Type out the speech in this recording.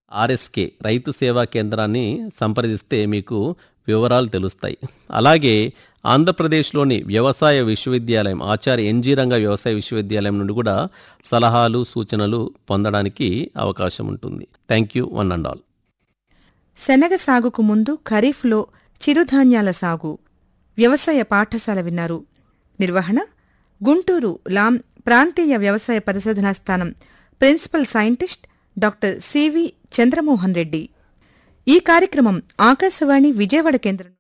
RSK రైతు సేవా కేంద్రాన్ని సంప్రదిస్తే మీకు వివరాలు తెలుస్తాయి అలాగే ఆంధ్రప్రదేశ్లోని వ్యవసాయ విశ్వవిద్యాలయం ఆచార్య ఎన్జీ రంగ వ్యవసాయ విశ్వవిద్యాలయం నుండి కూడా సలహాలు సూచనలు పొందడానికి అవకాశం ఉంటుంది thank you one and all శనగ సాగుకు ముందు ఖరీఫ్లో చిరుధాన్యాల సాగు వ్యవసాయ పాఠశాల విన్నారు నిర్వహణ గుంటూరు లాం ప్రాంతీయ వ్యవసాయ పరిశోధనా స్థానం principal scientist doctor C V Chandramohan Reddy ఈ కార్యక్రమం ఆకాశవాణి విజయవాడ కేంద్రం